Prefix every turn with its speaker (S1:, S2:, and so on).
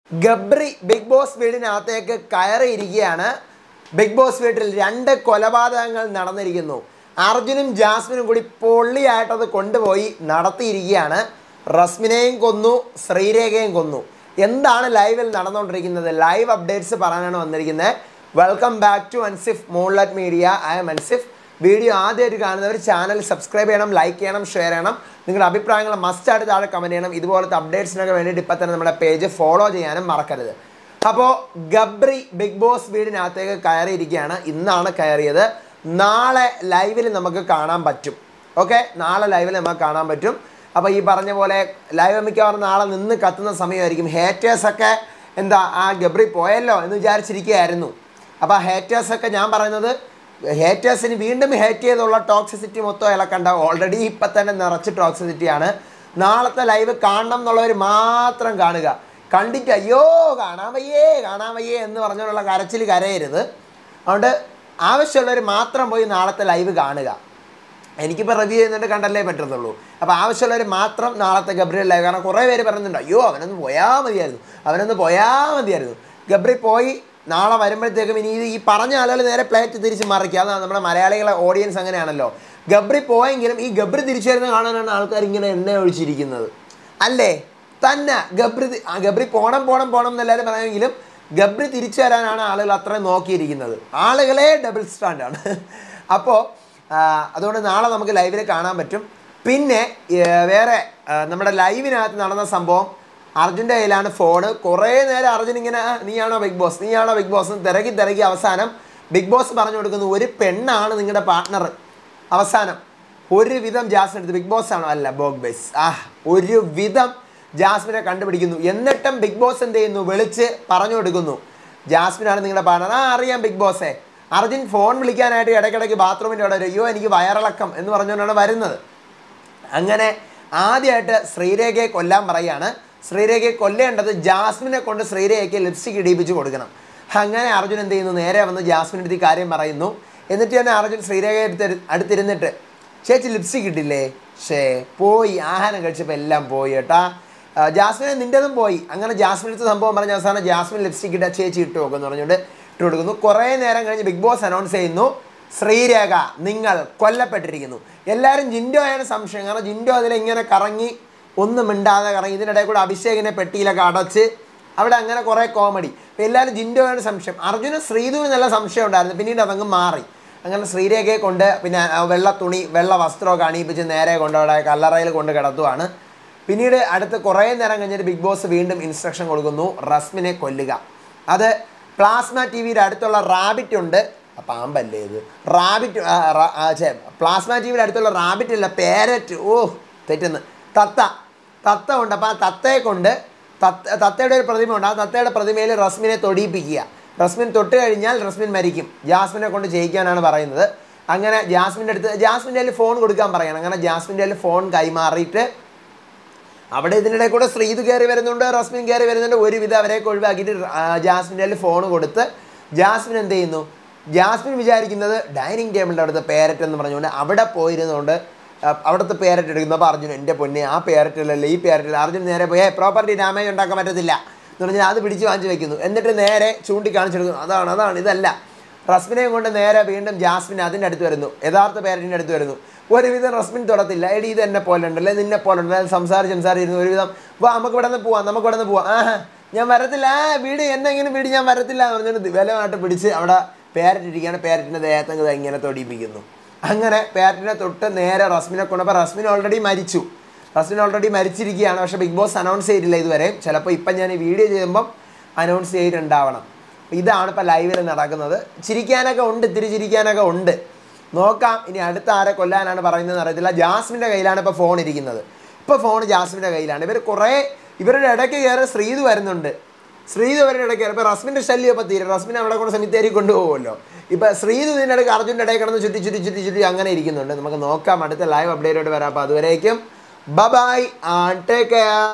S1: Gabri big boss വീടിനകത്തേക്ക് കയറിയിരിക്കുകയാണ് big boss വീട്ടിൽ രണ്ട് കൊലപാതകങ്ങൾ നടന്നിരിക്കുന്നു അർജുനും ജാസ്മിനും കൂടി പൊള്ളിയായിട്ടത് കൊണ്ടുപോയി നടത്തിയിരിക്കുകയാണ് റസ്മിനെയും കൊന്നു ശ്രീരേഖയും കൊന്നു എന്താണ് ലൈവിൽ നടന്നുകൊണ്ടിരിക്കുന്നത് ലൈവ് അപ്ഡേറ്റ്സ് പറയാനാണ് വന്നിരിക്കുന്നത് വെൽക്കം ബാക്ക് ടു അൻസിഫ് മോൺലറ്റ് media I M Ansif video ആദ്യമായിട്ട് കാണുന്നവർ ചാനൽ സബ്സ്ക്രൈബ് ചെയ്യണം ലൈക്ക് ചെയ്യണം ഷെയർ ചെയ്യണം നിങ്ങളുടെ അഭിപ്രായങ്ങൾ മസ്റ്റായിട്ട് താഴെ കമൻറ്റ് ചെയ്യണം ഇതുപോലത്തെ അപ്ഡേറ്റ്സിനൊക്കെ വേണ്ടിയിട്ട് ഇപ്പം തന്നെ നമ്മുടെ പേജ് ഫോളോ ചെയ്യാനും മറക്കരുത് അപ്പോൾ ഗബ്രി ബിഗ് ബോസ് വീടിനകത്തേക്ക് കയറിയിരിക്കുകയാണ് ഇന്നാണ് കയറിയത് നാളെ ലൈവിൽ നമുക്ക് കാണാൻ പറ്റും ഓക്കെ നാളെ ലൈവിൽ നമുക്ക് കാണാൻ പറ്റും അപ്പോൾ ഈ പറഞ്ഞ പോലെ ലൈവ് മിക്കവാറും നാളെ നിന്ന് കത്തുന്ന സമയമായിരിക്കും ഹേറ്റേഴ്സൊക്കെ എന്താ ആ ഗബ്രി പോയല്ലോ എന്ന് വിചാരിച്ചിരിക്കുകയായിരുന്നു അപ്പോൾ ആ ഹേറ്റേഴ്സൊക്കെ ഞാൻ പറയുന്നത് ഹേറ്റേഴ്സിന് വീണ്ടും ഹേറ്റ് ചെയ്തുള്ള ടോക്സിസിറ്റി മൊത്തം ഇളക്കണ്ട ഓൾറെഡി ഇപ്പം തന്നെ നിറച്ച് ടോക്സിസിറ്റിയാണ് നാളത്തെ ലൈവ് കാണണം എന്നുള്ളവർ മാത്രം കാണുക കണ്ടിട്ട് അയ്യോ കാണാൻ വയ്യേ കാണാൻ വയ്യേ എന്ന് പറഞ്ഞുള്ള കരച്ചിൽ കരയരുത് അതുകൊണ്ട് ആവശ്യമുള്ളവർ മാത്രം പോയി നാളത്തെ ലൈവ് കാണുക എനിക്കിപ്പോൾ റിവ്യൂ ചെയ്യുന്നുണ്ട് കണ്ടല്ലേ പറ്റത്തുള്ളൂ അപ്പോൾ ആവശ്യമുള്ളവർ മാത്രം നാളത്തെ ഗബ്രിയൽ ലൈവ് കാരണം കുറേ പേര് പറയുന്നുണ്ട് അയ്യോ അവനൊന്ന് പോയാൽ മതിയായിരുന്നു അവനൊന്ന് പോയാൽ മതിയായിരുന്നു ഗബ്രി പോയി നാളെ വരുമ്പോഴത്തേക്കും ഇനി ഇത് ഈ പറഞ്ഞ ആളുകൾ നേരെ പ്ലേറ്റ് തിരിച്ച് മറിക്കുക അതാണ് നമ്മുടെ മലയാളികളെ ഓഡിയൻസ് അങ്ങനെയാണല്ലോ ഗബ്രി പോയെങ്കിലും ഈ ഗബ്രി തിരിച്ചു വരുന്ന കാണാനാണ് ആൾക്കാർ ഇങ്ങനെ എണ്ണ ഒഴിച്ചിരിക്കുന്നത് അല്ലേ തന്നെ ഗബ്രി തി- ആ ഗബ്രി പോണം പോണം പോണം എന്നെല്ലാവരും പറയുമെങ്കിലും ഗബ്രി തിരിച്ചു വരാനാണ് ആളുകൾ അത്രയും നോക്കിയിരിക്കുന്നത് ആളുകളെ ഡബിൾ സ്റ്റാൻഡാണ് അപ്പോൾ അതുകൊണ്ട് നാളെ നമുക്ക് ലൈവിൽ കാണാൻ പറ്റും പിന്നെ ഏ, വേറെ ആ, നമ്മുടെ ലൈവിനകത്ത് നടന്ന സംഭവം അർജുൻ്റെ കയ്യിലാണ് ഫോണ് കുറേ നേരം അർജുൻ ഇങ്ങനെ "ആ, നീയാണോ ബിഗ് ബോസ് നീയാണോ ബിഗ് ബോസ് എന്ന് തിരക്കി തിരക്കി അവസാനം ബിഗ് ബോസ് പറഞ്ഞു കൊടുക്കുന്നു ഒരു പെണ്ണാണ് നിങ്ങളുടെ പാർട്ട്ണർ അവസാനം ഒരു വിധം ജാസ്മിൻ എടുത്ത് ബിഗ് ബോസ് ആണോ അല്ല ബോഗ് ബേസ് ആ ഒരു വിധം ജാസ്മിനെ കണ്ടുപിടിക്കുന്നു എന്നിട്ടും ബിഗ് ബോസ് എന്ത് ചെയ്യുന്നു വിളിച്ച് പറഞ്ഞു കൊടുക്കുന്നു ജാസ്മിനാണ് നിങ്ങളുടെ പാർട്ണർ ആ അറിയാം ബിഗ് ബോസേ അർജുൻ ഫോൺ വിളിക്കാനായിട്ട് ഇടയ്ക്കിടയ്ക്ക് ബാത്റൂമിൻ്റെ അവിടെ വരും. അയ്യോ എനിക്ക് വയറിളക്കം എന്ന് പറഞ്ഞുകൊണ്ടാണ് വരുന്നത് അങ്ങനെ ആദ്യമായിട്ട് ശ്രീരേഖയെ കൊല്ലാൻ പറയാണ് ശ്രീരേഖയെ കൊല്ലേണ്ടത് ജാസ്മിനെ കൊണ്ട് ശ്രീരേഖയ്ക്ക് ലിപ്സ്റ്റിക് ഇടിപ്പിച്ച് കൊടുക്കണം അങ്ങനെ അർജുൻ എന്ത് ചെയ്യുന്നു നേരെ വന്ന് ജാസ്മിൻ്റെ അടുത്ത് ഈ കാര്യം പറയുന്നു എന്നിട്ട് തന്നെ അർജുൻ ശ്രീരേഖയെ അടുത്ത് അടുത്തിരുന്നിട്ട് ചേച്ചി ലിപ്സ്റ്റിക് ഇട്ടില്ലേ ഷേ പോയി ആഹാരം കഴിച്ചപ്പോൾ എല്ലാം പോയി കേട്ടാ ആ, ജാസ്മിനെ നിൻ്റെതും പോയി അങ്ങനെ ജാസ്മിൻ അടുത്ത് സംഭവം പറഞ്ഞ അവസാനം ജാസ്മിൻ ലിപ്സ്റ്റിക് ഇട്ട ചേച്ചി ഇട്ട് നോക്കുമെന്ന് പറഞ്ഞുകൊണ്ട് ഇട്ട് കൊടുക്കുന്നു കുറേ നേരം കഴിഞ്ഞ് ബിഗ് ബോസ് അനൗൺസ് ചെയ്യുന്നു ശ്രീരേഖ നിങ്ങൾ കൊല്ലപ്പെട്ടിരിക്കുന്നു എല്ലാവരും ജിൻഡോയാണ് സംശയം കാരണം ജിൻഡോ അതിലിങ്ങനെ കറങ്ങി ഒന്നും മിണ്ടാതെ കറങ്ങി ഇതിനിടയിൽ കൂടെ അഭിഷേകിനെ പെട്ടിയിലൊക്കെ അടച്ച് അവിടെ അങ്ങനെ കുറേ കോമഡി അപ്പോൾ എല്ലാവരും ജിൻഡോയാണ് സംശയം അർജുന ശ്രീധുവിന് നല്ല സംശയം ഉണ്ടായിരുന്നു പിന്നീട് അതങ്ങ് മാറി അങ്ങനെ ശ്രീരേഖയെ കൊണ്ട് പിന്നെ ആ വെള്ള തുണി വെള്ള വസ്ത്രമൊക്കെ അണിയിപ്പിച്ച് നേരെ കൊണ്ട് അവിടെ കല്ലറയിൽ കൊണ്ട് കിടത്തുവാണ് പിന്നീട് അടുത്ത് കുറേ നേരം കഴിഞ്ഞിട്ട് ബിഗ് ബോസ് വീണ്ടും ഇൻസ്ട്രക്ഷൻ കൊടുക്കുന്നു റസ്മിനെ കൊല്ലുക അത് പ്ലാസ്മ ടി വിയുടെ അടുത്തുള്ള റാബിറ്റ് ഉണ്ട് ആ പാമ്പല്ലേ ഇത് റാബിറ്റ് ആ, റ- ആ, ഛെ, പ്ലാസ്മ ടി വിയുടെ അടുത്തുള്ള റാബിറ്റ് അല്ല പേരറ്റ് ഓ തെറ്റുന്നു തത്ത തത്ത ഉണ്ട് അപ്പോൾ ആ തത്തയെ കൊണ്ട് തത്ത തത്തയുടെ ഒരു പ്രതിമ ഉണ്ട് ആ തത്തയുടെ പ്രതിമയിൽ റസ്മിനെ തൊടിയിപ്പിക്കുക റസ്മിൻ തൊട്ട് കഴിഞ്ഞാൽ റസ്മിൻ മരിക്കും ജാസ്മിനെ കൊണ്ട് ചെയ്യിക്കാനാണ് പറയുന്നത് അങ്ങനെ ജാസ്മിൻ്റെ അടുത്ത് ജാസ്മിൻ്റെ കയ്യിൽ ഫോൺ കൊടുക്കാൻ പറയണം അങ്ങനെ ജാസ്മിൻ്റെ കയ്യിൽ ഫോൺ കൈമാറിയിട്ട് അവിടെ ഇതിനിടെ കൂടെ ശ്രീത് കയറി വരുന്നുണ്ട് റസ്മിൻ കയറി വരുന്നുണ്ട് ഒരുവിധം അവരെയൊക്കെ ഒഴിവാക്കിയിട്ട് ആ, ജാസ്മിൻ്റെ കയ്യിൽ ഫോൺ കൊടുത്ത് ജാസ്മിൻ എന്ത് ചെയ്യുന്നു ജാസ്മിൻ വിചാരിക്കുന്നത് ഡൈനിങ് ടേബിളിൻ്റെ അടുത്ത് പേരറ്റ് എന്ന് പറഞ്ഞുകൊണ്ട് അവിടെ പോയിരുന്നുകൊണ്ട് ആ, അവിടുത്തെ പേരറ്റ് എടുക്കുന്നു അപ്പോൾ അർജുൻ എൻ്റെ പൊന്നെ ആ പേരറ്റിലല്ല ഈ പേരറ്റില്ല അർജുൻ നേരെ പോയി പ്രോപ്പർട്ടി ഡാമേജ് ഉണ്ടാക്കാൻ പറ്റത്തില്ല എന്ന് പറഞ്ഞാൽ അത് പിടിച്ച് വാങ്ങിച്ച് വെക്കുന്നു എന്നിട്ട് നേരെ ചൂണ്ടിക്കാണിച്ചെടുക്കുന്നു അതാണ് അതാണ് ഇതല്ല റസ്മിനെയും കൊണ്ട് നേരെ വീണ്ടും ജാസ്മിൻ അതിൻ്റെ അടുത്ത് വരുന്നു യഥാർത്ഥ പേരറ്റിൻ്റെ അടുത്ത് വരുന്നു ഒരുവിധം റസ്മിൻ തൊടത്തില്ല എടി ഇത് എന്നെ പോലെ ഉണ്ടല്ലേ നിന്നെ പോലെ ഉണ്ടല്ലേ സംസാരിച്ച് സംസാരിച്ചിരുന്നു ഒരുവിധം വാ നമുക്ക് ഇവിടെ നിന്ന് പോവാം നമുക്ക് ഇവിടെ നിന്ന് പോവാം ആഹാ ഞാൻ വരത്തില്ല ആ വീട് എന്നെങ്കിലും വീട് ഞാൻ വരത്തില്ല എന്ന് പറഞ്ഞിട്ട് വിലമായിട്ട് പിടിച്ച് അവിടെ പേരറ്റിരിക്കുകയാണ് പേരറ്റിൻ്റെ ദേഹത്തങ്ങ് ഇങ്ങനെ തൊടിപ്പിക്കുന്നു അങ്ങനെ പേരറ്റിനെ തൊട്ട് നേരെ റസ്മിനെ കൊണ്ടപ്പോൾ റസ്മിൻ ഓൾറെഡി മരിച്ചു റസ്മിൻ ഓൾറെഡി മരിച്ചിരിക്കുകയാണ് പക്ഷേ ബിഗ് ബോസ് അനൗൺസ് ചെയ്തിട്ടില്ല ഇതുവരെ ചിലപ്പോൾ ഇപ്പം ഞാൻ ഈ വീഡിയോ ചെയ്യുമ്പം അനൗൺസ് ചെയ്തിട്ടുണ്ടാവണം ഇതാണ് ഇപ്പോൾ ലൈവിൽ നടക്കുന്നത് ചിരിക്കാനൊക്കെ ഉണ്ട് ഇത്തിരി ചിരിക്കാനൊക്കെ ഉണ്ട് നോക്കാം ഇനി അടുത്ത ആരെ കൊല്ലാനാണ് പറയുന്നതെന്ന് അറിയത്തില്ല ജാസ്മിൻ്റെ കയ്യിലാണ് ഇപ്പോൾ ഫോൺ ഇരിക്കുന്നത് ഇപ്പോൾ ഫോൺ ജാസ്മിൻ്റെ കയ്യിലാണ് ഇവർ കുറേ ഇവരുടെ ഇടയ്ക്ക് കയറി ശ്രീതു വരുന്നുണ്ട് ശ്രീതു അവരുടെ ഇടയ്ക്ക് കയറി ഇപ്പോൾ റസ്മിൻ്റെ ശല്യം ഇപ്പോൾ തീരെ റസ്മിനെ അവിടെ കൊണ്ട് സെമിത്തേരി കൊണ്ടുപോകുമല്ലോ ഇപ്പോൾ ശ്രീതു ഇതിൻ്റെ ഇടയ്ക്ക് അർജുൻ്റെ ഇടയിൽ കിടന്ന് ചുറ്റി ചുറ്റി ചുറ്റി ചുറ്റി അങ്ങനെ ഇരിക്കുന്നുണ്ട് നമുക്ക് നോക്കാം അടുത്ത ലൈവ് അപ്ഡേറ്റോട് വരാം അപ്പോൾ അതുവരേക്കും ബ ബൈ ടേക്ക് കെയർ